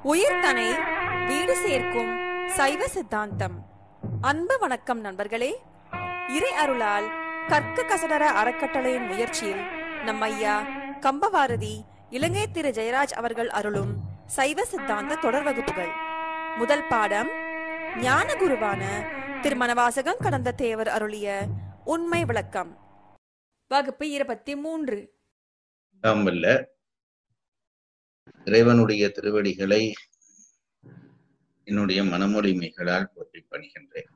உயிர்தனை வீடு சேர்க்கும் சைவ சித்தாந்தம் அன்பு வணக்கம் நண்பர்களே இறை அருளால் கற்க கசடர அறக்கட்டளையின் முயற்சியில் நம் ஐயா கம்பவாரதி இலங்கை திரு ஜெயராஜ் அவர்கள் அருளும் சைவ சித்தாந்த தொடர் வகுப்புகள் முதல் பாடம் ஞான குருவான திருமணவாசகம் கடந்த தேவர் அருளிய உண்மை விளக்கம் வகுப்பு இருபத்தி மூன்று வல்ல இறைவனுடைய திருவடிகளை என்னுடைய மனமொழிமைகளால் போற்றி பணிகின்றேன்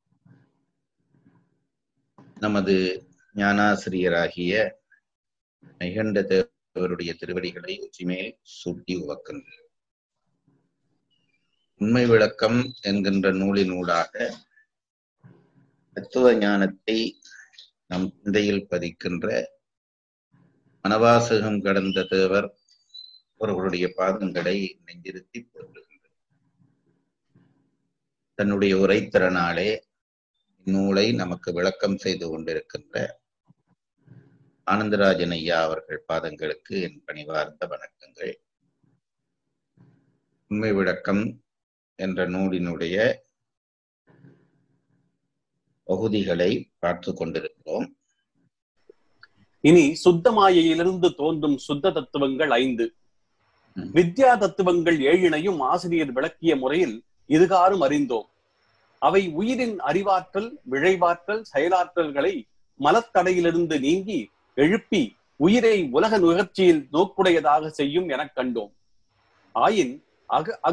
நமது ஞானாசிரியராகிய மெகண்ட தேவருடைய திருவடிகளை உச்சிமேல் சூட்டி உவக்கின்றேன் உண்மை விளக்கம் என்கின்ற நூலினூடாக தத்துவ ஞானத்தை நம் சிந்தையில் பதிக்கின்ற மனவாசகம் கடந்த தேவர் அவர்களுடைய பாதங்களை நெஞ்சிருத்தி போற்றுகின்றது தன்னுடைய உரைத்திறனாலே இந்நூலை நமக்கு விளக்கம் செய்து கொண்டிருக்கின்ற ஆனந்தராஜன் ஐயா அவர்கள் பாதங்களுக்கு என் பணிவார்ந்த வணக்கங்கள் உண்மை விளக்கம் என்ற நூலினுடைய பகுதிகளை பார்த்து கொண்டிருக்கிறோம் இனி சுத்த மாயையிலிருந்து தோன்றும் சுத்த தத்துவங்கள் ஐந்து ம். வித்யா தத்துவங்கள் ஏழினையும் ஆசிரியர் விளக்கிய முறையில் இதுகாரும் அறிந்தோம் அவை உயிரின் அறிவாற்றல் விழைவாற்றல் செயலாற்றல்களை மலத்தடையிலிருந்து நீங்கி எழுப்பி உயிரை உலக நுகர்ச்சியில் நோக்குடையதாக செய்யும் எனக் கண்டோம் ஆயின் அக